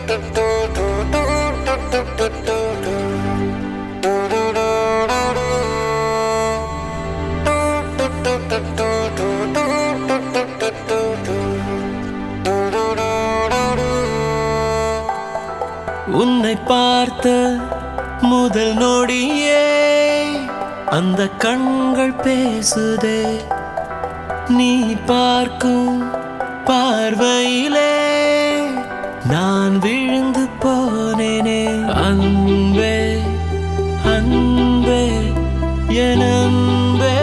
உன்னை பார்த்த முதல் நொடியே அந்த கண்கள் பேசுதே நீ பார்க்கும் பார்வையிலே நான் விழுந்து போனேனே அன்பே அன்பே என் அன்பே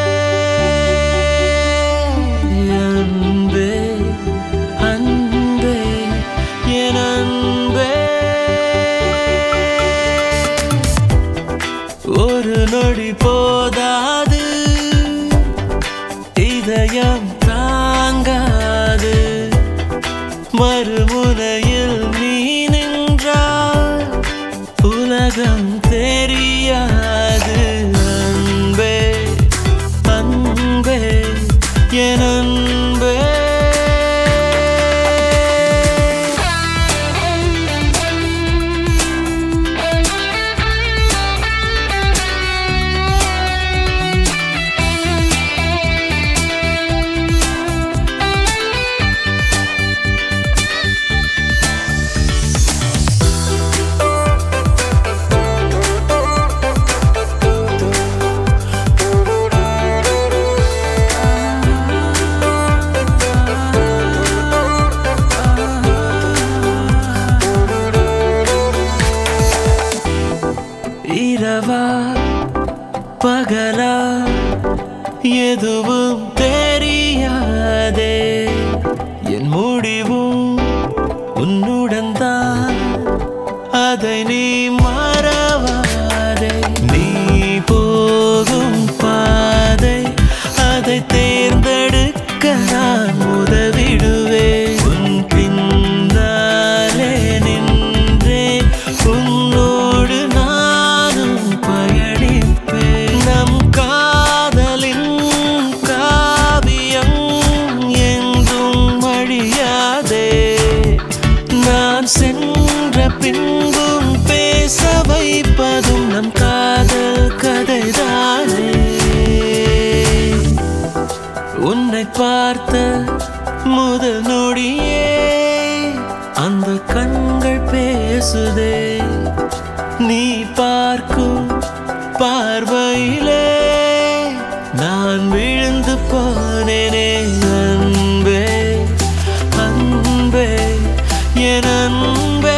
அன்பே அன்பே என் அன்பே ஒரு நொடி போதாது இதயம் தாங்காது மறுமுனையில் நீ நின்றால் உலகம் தெரியாது அன்பே அன்பே என் அன்பே இரவா பகலா எதுவும் தெரியாதே என் முடிவும் உன்னுடன் தான் அதை நீ மறவாதே நீ போகும் பாதை அதை தேர்ந்தெடுக்க நான் உதவிடுவேன் உன் பின்னாலே நின்றே உன்னோடு நானும் பயணிப்பேன் நம் காதலின் காவியம் என்றும் அழியாதே நான் சென்ற பின்பும் பேச வைப்பதும் நம் காதல் கதைதானே உன்னை பார்த்த முதல் நொடியே அந்த கண்கள் பேசுதே நீ பார்க்கும் பார்வையிலே நான் விழுந்து போனேனே அன்பே அன்பே என் அன்பே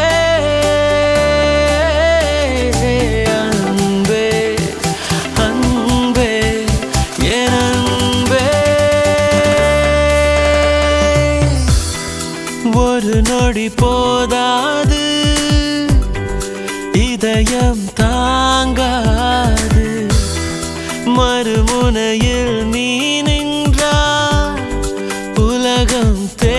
அன்பே அன்பே என் அன்பே ஒரு நொடி போதாது இதயம் தாங்காது மறுமுனையில் நீ நின்றால் உலகம் தெ